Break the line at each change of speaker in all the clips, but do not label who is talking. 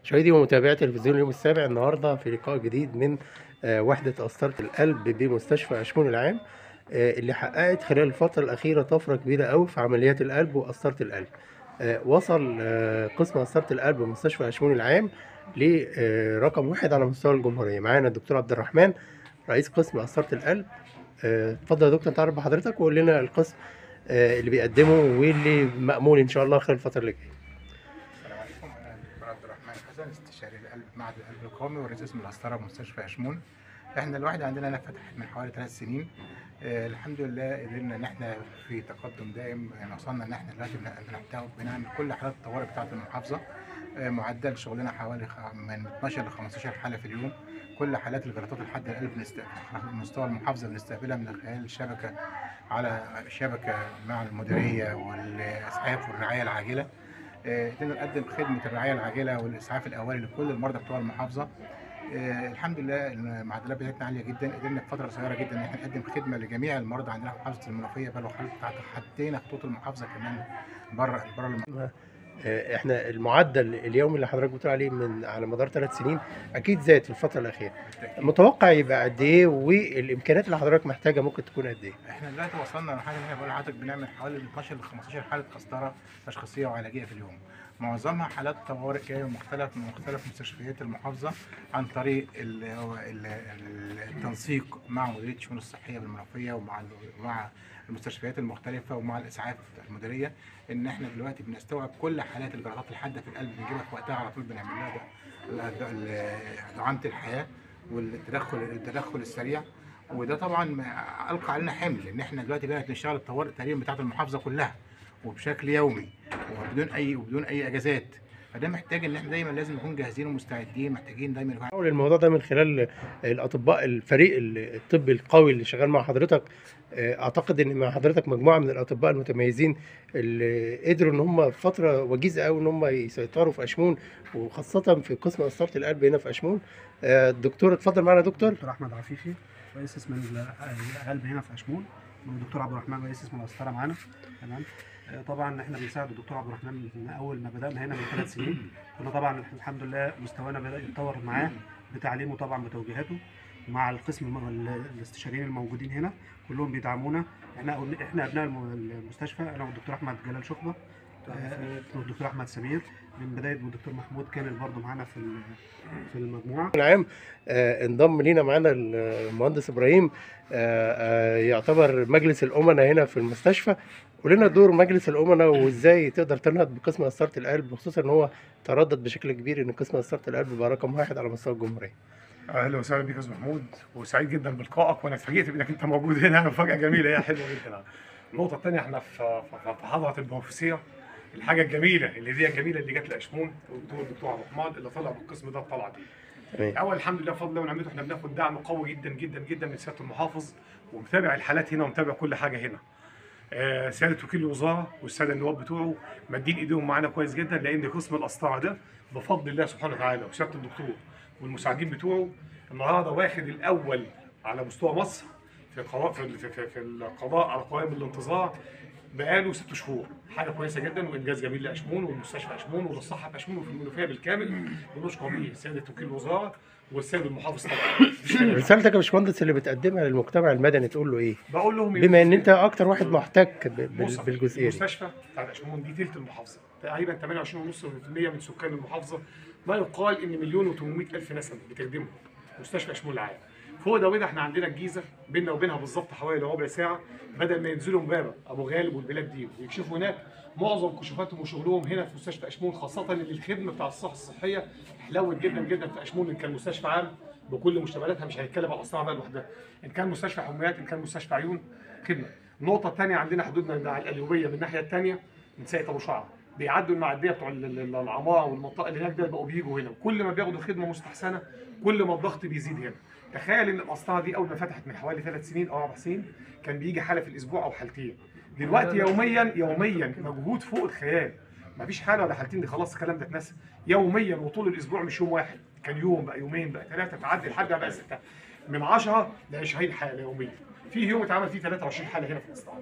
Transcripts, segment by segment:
مشاهدي ومتابعي تلفزيون اليوم السابع النهارده في لقاء جديد من آه، وحدة قسطرة القلب بمستشفى أشمون العام آه، اللي حققت خلال الفترة الأخيرة طفرة كبيرة قوي في عمليات القلب وقسطرة القلب. آه، وصل آه، قسم قسطرة القلب بمستشفى أشمون العام لرقم واحد على مستوى الجمهورية. معانا الدكتور عبد الرحمن رئيس قسم قسطرة القلب. آه، اتفضل يا دكتور تعرف بحضرتك وقول لنا القسم آه، اللي بيقدمه واللي مأمول إن شاء الله خلال الفترة اللي جاية.
السلام عليكم انا الدكتور عبد الرحمن حسن استشاري القلب معهد القلب القومي ورئيس قسم القسطره بمستشفى اشمون احنا الواحد عندنا هنا فتح من حوالي ثلاث سنين آه الحمد لله قدرنا ان احنا في تقدم دائم يعني وصلنا ان احنا دلوقتي بن- بنحتوي بنعمل كل حالات الطوارئ بتاعه المحافظه آه معدل شغلنا حوالي خ- من 12 ل 15 حاله في اليوم كل حالات الجلطات الحاده القلب بنست- على مستوى المحافظه بنستقبلها من خلال الشبكه على شبكه مع المديريه والاسعاف والرعايه العاجله آه، قدرنا نقدم خدمه الرعايه العاجله والاسعاف الاولي لكل المرضى بتوع المحافظه آه، الحمد لله المعدلات بتاعتنا عاليه جدا قدرنا في فتره قصيره جدا ان احنا نقدم خدمه لجميع المرضى عندنا في محافظه المنوفيه بل وحتى حدينا خطوط المحافظه كمان بره بره المحافظه
آه، احنا المعدل اليومي اللي حضرتك بتقول عليه من على مدار ثلاث سنين اكيد زاد في الفتره الاخيره متوقع يبقى قد ايه والامكانيات اللي حضرتك محتاجه ممكن تكون قد ايه
احنا دلوقتي وصلنا لحاجه ان احنا بقول لحضرتك بنعمل حوالي 12 ل 15 حاله قسطره تشخيصيه وعلاجيه في اليوم معظمها حالات طوارئ جايه من مختلف من مختلف مستشفيات المحافظه عن طريق ال- ال- ال- التنسيق مع مديريه الشؤون الصحيه بالمنوفيه ومع ال- مع المستشفيات المختلفه ومع الاسعاف المديريه ان احنا دلوقتي بنستوعب كل حالات الجلطات الحاده في القلب بنجيبها في وقتها على طول بنعمل لها ده- ده- ال- دعامه الحياه والتدخل التدخل السريع وده طبعا ما- القى علينا حمل ان احنا دلوقتي بقى نشتغل الطوارئ تقريبا بتاعه المحافظه كلها وبشكل يومي وبدون اي وبدون اي اجازات فده محتاج ان احنا دايما لازم نكون جاهزين ومستعدين محتاجين دايما يكون
حول الموضوع ده من خلال الاطباء الفريق الطبي القوي اللي شغال مع حضرتك آه، اعتقد ان مع حضرتك مجموعه من الاطباء المتميزين اللي قدروا ان هم في فتره وجيزه قوي ان هم يسيطروا في اشمون وخاصه في قسم قسطره القلب هنا في اشمون آه، الدكتور اتفضل معنا يا دكتور
دكتور احمد عفيفي رئيس اسم ال- القلب هنا في اشمون والدكتور عبد الرحمن رئيس اسم القسطره معانا تمام آه، طبعا احنا بنساعد الدكتور عبد الرحمن من اول ما بدانا هنا من ثلاث سنين كنا طبعا الحمد لله مستوانا بدا يتطور معاه بتعليمه طبعا بتوجيهاته مع القسم الم- ال- الاستشاريين الموجودين هنا كلهم بيدعمونا احنا احنا ابناء الم- المستشفى انا والدكتور احمد جلال شقبه آه، والدكتور احمد سمير من بدايه والدكتور محمود كامل برضه معانا في ال- في المجموعه
العام آه، انضم لينا معانا المهندس ابراهيم آه، آه، يعتبر مجلس الامناء هنا في المستشفى قول لنا دور مجلس الامناء وازاي تقدر تنهض بقسم قسطره القلب خصوصا ان هو تردد بشكل كبير ان قسم قسطره القلب بقى رقم واحد على مستوى الجمهوريه
اهلا وسهلا بك يا استاذ محمود وسعيد جدا بلقائك وانا اتفاجئت بانك انت موجود هنا مفاجاه جميله هي حلوه جدا النقطه الثانيه احنا في في- في حضره البروفيسيه الحاجه الجميله اللي دي الجميله اللي جت لاشمون والدكتور الدكتور عبد الرحمن اللي طلع بالقسم ده الطلعه دي
تمام
اول الحمد لله بفضل الله ونعمته احنا بناخد دعم قوي جدا جدا جدا من سياده المحافظ ومتابع الحالات هنا ومتابع كل حاجه هنا آه، سياده وكيل الوزاره والساده النواب بتوعه مادين ايديهم معانا كويس جدا لان قسم القسطره ده بفضل الله سبحانه وتعالى وسياده الدكتور والمساعدين بتوعه النهارده واخد الاول على مستوى مصر في قضاء في, في, في, في القضاء على قوائم الانتظار بقاله ست شهور حاجه كويسه جدا وانجاز جميل لاشمون والمستشفى اشمون وللصحه في اشمون وفي المنوفيه بالكامل بنشكر بيه سياده وكيل الوزاره والسيد المحافظ طبعا مفيش كلام.
رسالتك يا باشمهندس اللي بتقدمها للمجتمع المدني تقول له ايه
بقول لهم
بما ان انت اكتر واحد محتك ب- بال-
بص،
بالجزئيه دي
المستشفى بتاع اشمون دي تلت المحافظه تقريبا 28.5% من سكان المحافظه ما يقال ان مليون و800 الف نسمه بتخدمه مستشفى اشمون العام فوق ده وده احنا عندنا الجيزه بيننا وبينها بالظبط حوالي ربع ساعه بدل ما ينزلوا امبابه ابو غالب والبلاد دي ويكشفوا هناك معظم كشوفاتهم وشغلهم هنا في مستشفى اشمون خاصه ان الخدمه بتاع الصحه الصحيه حلوت جدا جدا في اشمون ان كان مستشفى عام بكل مشتملاتها مش هنتكلم على الاسرع بقى لوحدها ان كان مستشفى حميات ان كان مستشفى عيون خدمه النقطه الثانيه عندنا حدودنا مع القليوبيه من الناحيه الثانيه من ساقية ابو شعر بيعدوا المعديه بتوع ال- ال- العماره والمنطقه اللي هناك ده بقوا بيجوا هنا كل ما بياخدوا خدمه مستحسنه كل ما الضغط بيزيد هنا تخيل ان القسطره دي اول ما فتحت من حوالي ثلاث سنين او اربع سنين كان بيجي حاله في الاسبوع او حالتين دلوقتي يوميا يوميا مجهود فوق الخيال مفيش حاله ولا حالتين دي خلاص الكلام ده اتنسى يوميا وطول الاسبوع مش يوم واحد كان يوم بقى يومين بقى ثلاثه تعدي لحد ما بقى سته من 10 ل 20 حاله يوميا في يوم اتعمل فيه 23 حاله هنا في الاسطول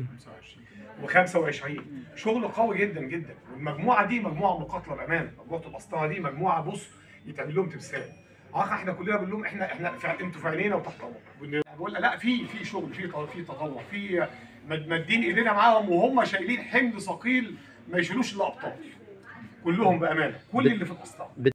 25
و25 شغل قوي جدا جدا والمجموعه دي مجموعه مقاتله بامانه مجموعه الاسطوره دي مجموعه بص يتعمل لهم تمثال اخ احنا كلنا بنقول لهم احنا احنا في انتوا في عينينا وتحت امرنا بقول لا في في شغل في في تطور في مد- مادين ايدينا معاهم وهم شايلين حمل ثقيل ما يشيلوش الا ابطال كلهم بامانه كل اللي في الاسطول